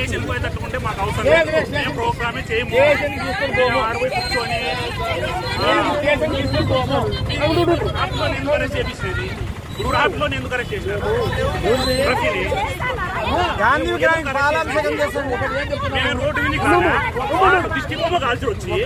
Station పోయేటట్టుకుంటే మాకు అవసరం లేదు మేము ప్రోగ్రామే చేయము మేము ఆడపోయి కూర్చొని రాత్రిలో నేను కరెక్ట్ చేపించినది ఇప్పుడు రాత్రిలో నేను కరెక్ట్ చేసినారు ప్రతిదీ గాంధీ విగ్రహానికి పాలాభిషేకం చేస్తుంది నేను రోడ్డు విని కాదా వాళ్ళు దిష్టి బొమ్మ కాల్చి వచ్చి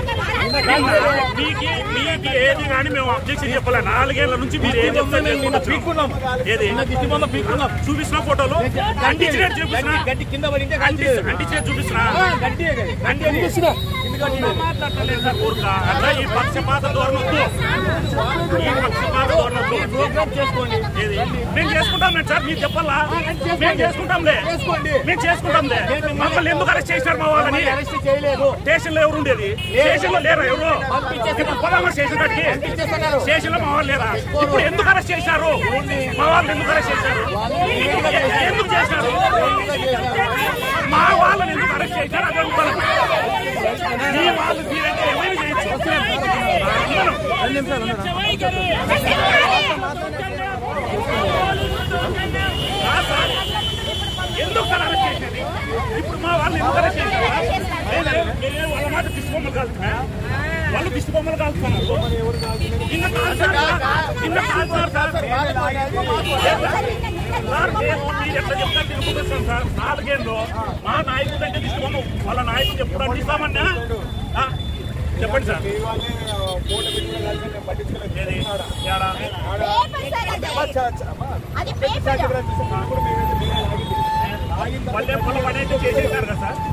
మీకు మీకు ఏది కానీ మేము అబ్జెక్షన్ చెప్పలే నాలుగేళ్ల నుంచి మీరు ఏం చెప్తారు ఏది చూపిస్తున్న ఫోటోలు అంటించినట్టు చూపిస్తున్నా గడ్డి కింద పడింటే అంటించినట్టు చూపిస్తున్నా చూపిస్తున్నా మాట్లాడలేదు సార్ ఊరుక అట్లా ఈ పక్షపాత ధోరణొద్దు ఈ పక్షపాత ధోరణొద్దు ప్రోగ్రామ్ చేసుకోండి ఏది మేము చేసుకుంటాం సార్ మీరు చెప్పాలా మేము చేసుకుంటాంలే చేసుకోండి మేము చేసుకుంటాంలే మమ్మల్ని ఎందుకు అరెస్ట్ చేశారు మా వాళ్ళని అరెస్ట్ చేయలేదు స్టేషన్ లో ఎవరు ఉండేది స్టేషన్ లో లేరా ఎవరు ఇప్పుడు పొలామా స్టేషన్ కట్టి పంపించేస్తున్నారు. స్టేషన్ లో మా వాళ్ళు లేరా ఇప్పుడు ఎందుకు అరెస్ట్ చేశారు మా వాళ్ళు ఎందుకు అరెస్ట్ చేశారు ఎందుకు చేశారు మా వాళ్ళని ఎందుకు అరెస్ట్ చేశారు అదే ఉత్తరం. మీ వాళ్ళు మీరైతే ఏమైనా చేయొచ్చు అందరం. ఆ సార్, ఎందుకు సార్ అరెస్ట్ చేసేది ఇప్పుడు మా వాళ్ళు ఎందుకు అరెస్ట్ చేశారు నేనే- నేనే వాళ్ళ మాట దిష్టి బొమ్మలు కాల్చున్నా వాళ్ళు దిష్టి బొమ్మలు కాల్చుతున్నారు నిన్న కాల్చారు సార్. నిన్న కాల్చారు సార్ సార్ మేము మీరు ఎట్లా చెప్తారు తెలుసుకుంటాం సార్ నాలుగేళ్ళు మా నాయకుడు అంటే దిష్టి బొమ్మ వాళ్ళ నాయకుడు ఎప్పుడు అందిస్తామన్నా ఆ, చెప్పండి సార్ ఏది ఏడా? అది పేపర్ పల్లె పొలం పని అయితే చేసేసారు కదా సార్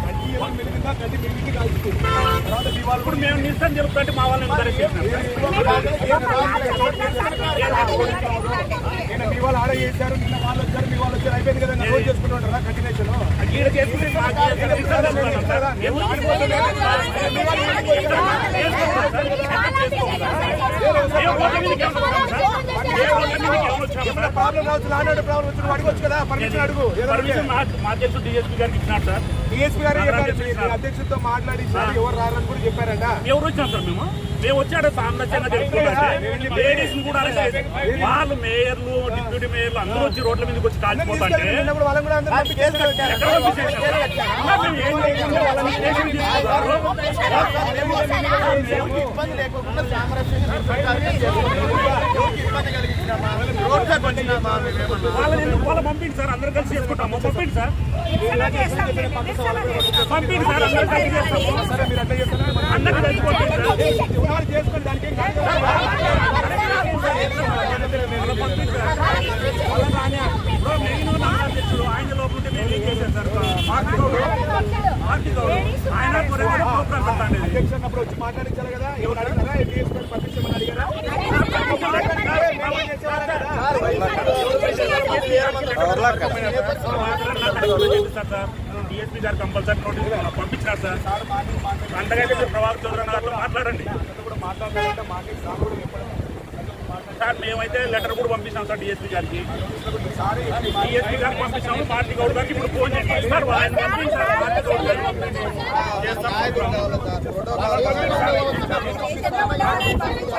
ఇప్పుడు మేము నిస్తాం చెప్తుంటే మా వాళ్ళని ఎంకరేజ్ చేసినాం నిన్న మీ వాళ్ళు ఆడ చేశారు నిన్న వాళ్ళు వచ్చారు మీ వాళ్ళు వచ్చారు అయిపోయింది కదా రోజు చేసుకుంటుంటారా కంటిన్యూషన్ ఈడ చేసుకుంటే మాకు చేసిన నిస్తాం చెప్తున్నాం సార్. ఎందుకు ఏ రోడ్ల మీదకి ఏమన్నా వచ్చాం సార్? ఏ రోడ్ల మీదకి ఏమన్నా వచ్చాం సార్? ప్రాబ్లం రావచ్చు లాంటి ప్రాబ్లం వచ్చిన అడగొచ్చు కదా పర్మిషన్ అడుగు పర్మిషన్ మా మా అధ్యక్షుడు డిఎస్పీ గారికి ఇచ్చినాడు సార్ డిఎస్పీ గారు చెప్పారు మీ అధ్యక్షుడితో మాట్లాడి సార్ ఎవరు రారని కూడా చెప్పారంట ఎవరు వచ్చాం సార్ మేము మేము వచ్చాడు సామరస్యంగా తెలుసుకుంటే లేడీస్ కూడా అరెస్ట్ చేశారు. వాళ్ళు మేయర్లు డిప్యూటీ మేయర్లు అందరూ వచ్చి రోడ్ల మీదకి వచ్చి కాల్చిపోతుంటే నిన్నప్పుడు వాళ్ళని కూడా అందరూ పంపించేశారు. ఎక్కడ పంపించేశారు? ఇంకా మేము ఏం చేయకుండా వాళ్ళని స్టేషన్ తీసుకున్నారు. ఇబ్బంది లేకుండా సామరస్యంగా ఇబ్బంది కలిగించినామా రోడ్ సైడ్ వచ్చినామా మేమేమన్నా వాళ్ళని ఎందుకు వాళ్ళ పంపిండి సార్ అందరం కలిసి చేసుకుంటాము పంపిండి సార్ పంపిండి సార్ అందరం కలిసి చేస్తాము సరే మీరు అట్లా చేస్తున్నారు మరి అందరికి కలిసి పంపిండి సార్ ఉన్నారు చేసుకోండి దానికి ఏం కాదు. ఇప్పుడు మెయిన్ నా అధ్యక్షుడు ఆయన లోపల ఉంటే మేము ఏం చేశాం సార్ మార్తి గౌడ్ మార్తి గౌడ్ ఆయన త్వరగా ప్రోగ్రామ్ పెట్టండి అధ్యక్షుడు అన్నప్పుడు వచ్చి మాట్లాడించారు కదా ఎవరు అడిగారా డిఎస్పీ గారు పంపించమని అడిగారా డిఎస్పీ గారు కంపల్సరీ నోటీస్ పంపించారు సార్ అంతకైతే మీరు ప్రభావిత చౌదరి గారితో మాట్లాడండి సార్ మేమైతే లెటర్ కూడా పంపిస్తాం సార్ డిఎస్పీ గారికి డిఎస్పీ గారికి పంపిస్తాము పార్టీ గౌడ్ గారికి ఇప్పుడు ఫోన్ చేసి సార్ ఆయన పంపించారు పార్టీ గౌడ్ గారికి చేస్తాం